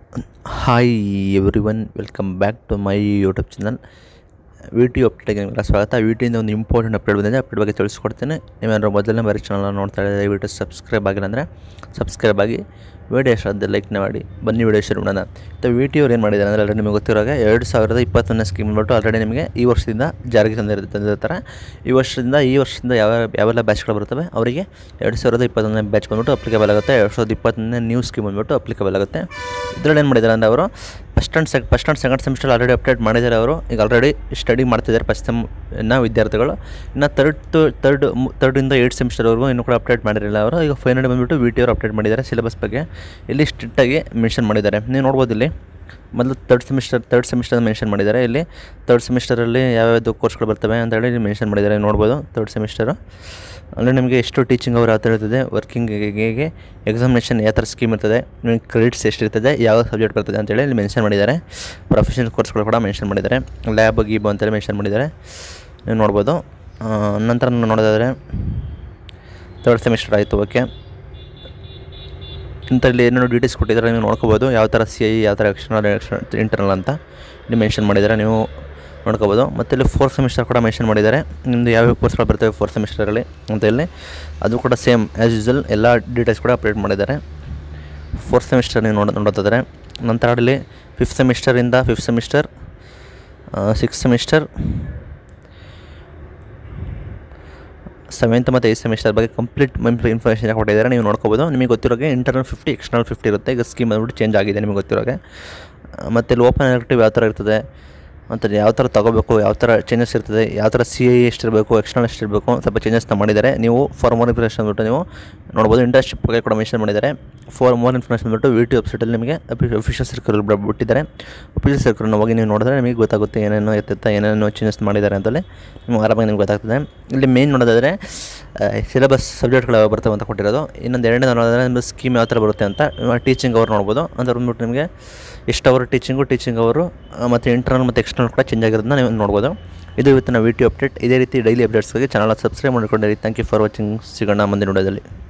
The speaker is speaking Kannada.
hi everyone welcome back to my YouTube channel V T ಅಪ್ಡೇಟ್ಗೆ ನಿಮಗೆಲ್ಲ ಸ್ವಾಗತ ವಿ ಟಿಯಿಂದ ಒಂದು ಇಂಪಾರ್ಟೆಂಟ್ ಅಪ್ಡೇಟ್ ಬಂದಿದೆ ಅಪ್ಡೇಟ್ ಬಗ್ಗೆ ತಿಳಿಸ್ಕೊಡ್ತೀನಿ ನೀವೇನಾದ್ರು ಮೊದಲನೇ ಬಾರಿ ಚಾನಲ್ ನೋಡ್ತಾ ಇದ್ದರೆ ದಯವಿಟ್ಟು ಸಬ್ಸ್ಕ್ರೈಬ್ ಆಗಿಲ್ಲ ಅಂದರೆ ಸಬ್ಸ್ಕ್ರೈಬ್ ಆಗಿ ವಿಡಿಯೋ ಇಷ್ಟ ಲೈಕ್ನ ಮಾಡಿ ಬನ್ನಿ ವಿಡಿಯೋ ಶುರು ಮಾಡೋಣ ಮತ್ತು ವಿ ಟಿ ಅವ್ರು ಏನು ಮಾಡಿದ್ದಾರೆ ಅಂದರೆ ಆಲ್ರೆಡಿ ನಿಮಗೆ ಗೊತ್ತಿರೋಗೆ ಎರಡು ಸಾವಿರದ ಇಪ್ಪತ್ತೊಂದನೇ ಸ್ಕೀಮ್ ಬಂದ್ಬಿಟ್ಟು ಆಲ್ರೆಡಿ ನಿಮಗೆ ಈ ವರ್ಷದಿಂದ ಜಾರಿಗೆ ತಂದಿರ್ ತಂದಿರ್ತಾರೆ ಈ ವರ್ಷದಿಂದ ಈ ವರ್ಷದಿಂದ ಯಾವ ಯಾವೆಲ್ಲ ಬ್ಯಾಚ್ಗಳು ಬರ್ತವೆ ಅವರಿಗೆ ಎರಡು ಸಾವಿರದ ಇಪ್ಪತ್ತೊಂದನೇ ಬ್ಯಾಚ್ ಬಂದ್ಬಿಟ್ಟು ಅಪ್ಲಿಕೇಬಲ್ ಆಗುತ್ತೆ ಎರಡು ಸಾವಿರದ ಇಪ್ಪತ್ತೊಂದನೇ ನ್ಯೂ ಸ್ಕೀಮ್ ಬಂದ್ಬಿಟ್ಟು ಅಪ್ಲಿಕೇಬಲ್ ಆಗುತ್ತೆ ಇದರಲ್ಲಿ ಏನು ಮಾಡಿದ್ದಾರೆ ಅಂದರೆ ಅವರು first and sec first and second semester already update ಮಾಡಿದ್ದಾರೆ ಅವರು ಈಗ ಆಲ್ರೆಡಿ ಸ್ಟಡಿ ಮಾಡ್ತಿದ್ದಾರೆ ಫಸ್ಟ್ ಸೆಮ್ ಇನ್ನು ವಿದ್ಯಾರ್ಥಿಗಳು ಇನ್ನು ತರ್ಡ್ ಟು ತರ್ಡ್ ತರ್ಡಿಂದ ಏಯ್ಟ್ ಸೆಮಿಸ್ಟರ್ವರೆಗೂ ಇನ್ನೂ ಕೂಡ ಅಪ್ಡೇಟ್ ಮಾಡಿರಲಿಲ್ಲ ಅವರು ಈಗ ಫೈನಲ್ ಬಂದುಬಿಟ್ಟು ವಿ ಟಿ ಅವರು ಅಪ್ಡೇಟ್ ಮಾಡಿದ್ದಾರೆ ಸಿಲೆಬಸ್ ಬಗ್ಗೆ ಇಲ್ಲಿ ಸ್ಟ್ರಿಕ್ಟಾಗಿ ಮೆನ್ಷನ್ ಮಾಡಿದ್ದಾರೆ ನೀವು ನೋಡ್ಬೋದು ಇಲ್ಲಿ ಮೊದಲು third semester third semester mention ಮಾಡಿದ್ದಾರೆ ಇಲ್ಲಿ ತರ್ಡ್ ಸೆಮಿಸ್ಟರಲ್ಲಿ ಯಾವ್ಯಾವುದು ಕೋರ್ಸ್ಗಳು ಬರ್ತವೆ ಅಂತ ಹೇಳಿ ಇಲ್ಲಿ ಮೆನ್ಷನ್ ಮಾಡಿದ್ದಾರೆ ನೋಡ್ಬೋದು ತರ್ಡ್ ಸೆಮಿಸ್ಟರು ಅಲ್ಲಿ ನಿಮಗೆ ಎಷ್ಟು ಟೀಚಿಂಗ್ ಅವ್ರು ಯಾವ ಥರ ಇರ್ತದೆ ವರ್ಕಿಂಗಿಗೆ ಎಕ್ಸಾಮಿನೇಷನ್ ಯಾವ ಥರ ಸ್ಕೀಮ್ ಇರ್ತದೆ ನಿಮಗೆ ಕ್ರೆಡಿಟ್ಸ್ ಎಷ್ಟಿರ್ತದೆ ಯಾವ ಸಬ್ಜೆಕ್ಟ್ ಬರ್ತದೆ ಅಂತೇಳಿ ಇಲ್ಲಿ ಮೆನ್ಷನ್ ಮಾಡಿದ್ದಾರೆ ಪ್ರೊಫೆಷನಲ್ ಕೋರ್ಸ್ಗಳು ಕೂಡ ಮೆನ್ಷನ್ ಮಾಡಿದ್ದಾರೆ ಲ್ಯಾಬ್ ಗೀಬ್ ಅಂತೇಳಿ ಮೆನ್ಷನ್ ಮಾಡಿದ್ದಾರೆ ನೀವು ನೋಡ್ಬೋದು ಆ, ನಂತರ ನೀವು ನೋಡೋದಾದರೆ ತರ್ಡ್ ಸೆಮಿಸ್ಟರ್ ಆಯಿತು ಓಕೆ ಇಂಥಲ್ಲಿ ಏನೇನೋ ಡೀಟೇಲ್ಸ್ ಕೊಟ್ಟಿದ್ದಾರೆ ನೀವು ನೋಡ್ಕೋಬೋದು ಯಾವ ಥರ ಸಿ ಐ ಯಾವ ಥರ ಎಕ್ಸ್ಟರ್ನಲ್ ಇಂಟರ್ನಲ್ ಅಂತ ಇಲ್ಲಿ ಮೆನ್ಷನ್ ಮಾಡಿದ್ದಾರೆ ನೀವು ನೋಡ್ಕೋಬೋದು ಮತ್ತು ಇಲ್ಲಿ ಫೋರ್ತ್ ಸೆಮಿಸ್ಟರ್ ಕೂಡ ಮೆನ್ಷನ್ ಮಾಡಿದ್ದಾರೆ ನಿಮ್ಮದು ಯಾವ್ಯಾವ ಕೋರ್ಸ್ಗಳು ಬರ್ತವೆ ಫೋರ್ತ್ ಸೆಮಿಸ್ಟರಲ್ಲಿ ಅಂತ ಹೇಳಿ ಅದು ಕೂಡ ಸೇಮ್ ಆ್ಯಸ್ ಯೂಸಲ್ ಎಲ್ಲ ಡೀಟೇಲ್ಸ್ ಕೂಡ ಅಪ್ಡೇಟ್ ಮಾಡಿದ್ದಾರೆ ಫೋರ್ತ್ ಸೆಮಿಸ್ಟರ್ ನೀವು ನೋಡ ನೋಡೋದಾದರೆ ನಂತರ ಇಲ್ಲಿ ಫಿಫ್ತ್ ಸೆಮಿಸ್ಟರಿಂದ fifth semester six semester seventh ಮತ್ತು ಏಯ್ತ್ ಸೆಮಿಸ್ಟರ್ ಬಗ್ಗೆ ಕಂಪ್ಲೀಟ್ ಇನ್ಫಾರ್ಮೇಷನ್ ಕೊಟ್ಟಿದ್ದಾರೆ ನೀವು ನೋಡ್ಕೋಬೋದು ನಿಮಗೆ ಗೊತ್ತಿರೋಗೆ ಇಂಟರ್ನಲ್ ಫಿಫ್ಟಿ ಎಕ್ಸ್ಟರ್ನಲ್ ಫಿಫ್ಟಿ ಇರುತ್ತೆ ಈಗ ಸ್ಕೀಮ್ ಬಂದ್ಬಿಟ್ಟು ಚೇಂಜ್ ಆಗಿದೆ ನಿಮಗೆ ಗೊತ್ತಿರೋಗೆ ಮತ್ತು ಇಲ್ಲಿ ಓಪನ್ ಎಲೆಕ್ಟಿವ್ ಯಾವ ಥರ ಇರ್ತದೆ ಮತ್ತು ಯಾವ ಥರ ತೊಗೋಬೇಕು ಯಾವ ಥರ ಚೇಂಜಸ್ ಇರ್ತದೆ ಯಾವ ಥರ ಸಿ ಐ ಎಷ್ಟಿರಬೇಕು ಎಕ್ಸ್ಟರ್ನಲ್ ಎಷ್ಟಿರಬೇಕು ಸ್ವಲ್ಪ ಚೇಂಜಸ್ನ ಮಾಡಿದ್ದಾರೆ ನೀವು ಫಾರ್ ಮೋರ್ ಇನ್ಫಾರ್ಮೇಷನ್ ಅಂದ್ಬಿಟ್ಟು ನೀವು ನೋಡ್ಬೋದು ಇಂಟರ್ನ್ಶಿಪ್ ಬಗ್ಗೆ ಕೂಡ ಮೆನ್ಷನ್ ಮಾಡಿದ್ದಾರೆ ಫಾರ್ ಮೋರ್ ಇನ್ಫಾರ್ಮೇಷನ್ ಅಂದ್ಬಿಟ್ಟು ವಿ ಟಿ ವೆಬ್ಸೈಟಲ್ಲಿ ನಿಮಗೆ ಅಫಿಷಿಯಲ್ ಸರ್ಕಲ್ ಬಿಟ್ಟಿದ್ದಾರೆ ಅಫಿಷಿಯಲ್ ಸರ್ಕಲ್ನ ಹೋಗಿ ನೀವು ನೋಡಿದ್ರೆ ನಿಮಗೆ ಗೊತ್ತಾಗುತ್ತೆ ಏನೇನೋ ಎತ್ತ ಏನೇನೋ ಚೇಂಜಸ್ ಮಾಡಿದ್ದಾರೆ ಅಂತಲೇ ನಿಮ್ಗೆ ಆರಾಮಾಗಿ ನಿಮ್ಗೆ ಗೊತ್ತಾಗ್ತದೆ ಇಲ್ಲಿ ಮೇನ್ ನೋಡೋದಾದರೆ ಸಿಲೆಬಸ್ ಸಬ್ಜೆಕ್ಟ್ಗಳು ಯಾವ ಬರ್ತವೆ ಅಂತ ಕೊಟ್ಟಿರೋದು ಇನ್ನೊಂದು ಎರಡನೇ ನೋಡೋದಾದ್ರೆ ನಿಮ್ಮದು ಸ್ಕೀಮ್ ಯಾವ ಥರ ಬರುತ್ತೆ ಅಂತ ಟೀಚಿಂಗ್ ಅವ್ರು ನೋಡ್ಬೋದು ಅಂತ ಬಂದ್ಬಿಟ್ಟು ನಿಮಗೆ ಎಷ್ಟು ಅವರು ಟೀಚಿಂಗು ಟೀಚಿಂಗ್ ಅವರು ಮತ್ತು ಇಂಟರ್ನಲ್ ಮತ್ತು ಎಕ್ಸ್ಟರ್ನಲ್ ಕೂಡ ಚೇಂಜ್ ಆಗಿರೋದನ್ನ ನೀವು ನೋಡ್ಬೋದು ಇದು ಇವತ್ತಿನ ವಿಡಿಯೋ ಅಪ್ಡೇಟ್ ಇದೇ ರೀತಿ ಡೈಲಿ ಅಪ್ಡೇಟ್ಸ್ಗಾಗಿ ಚಾನಲ್ ಸಬ್ಸ್ಕ್ರೈಬ್ ಮಾಡಿಕೊಂಡಿರಿ ಥ್ಯಾಂಕ್ ಯು ಫಾರ್ ವಾಚಿಂಗ್ ಸಿಗೋಣ ಮುಂದಿನ ವಿಡಿಯೋದಲ್ಲಿ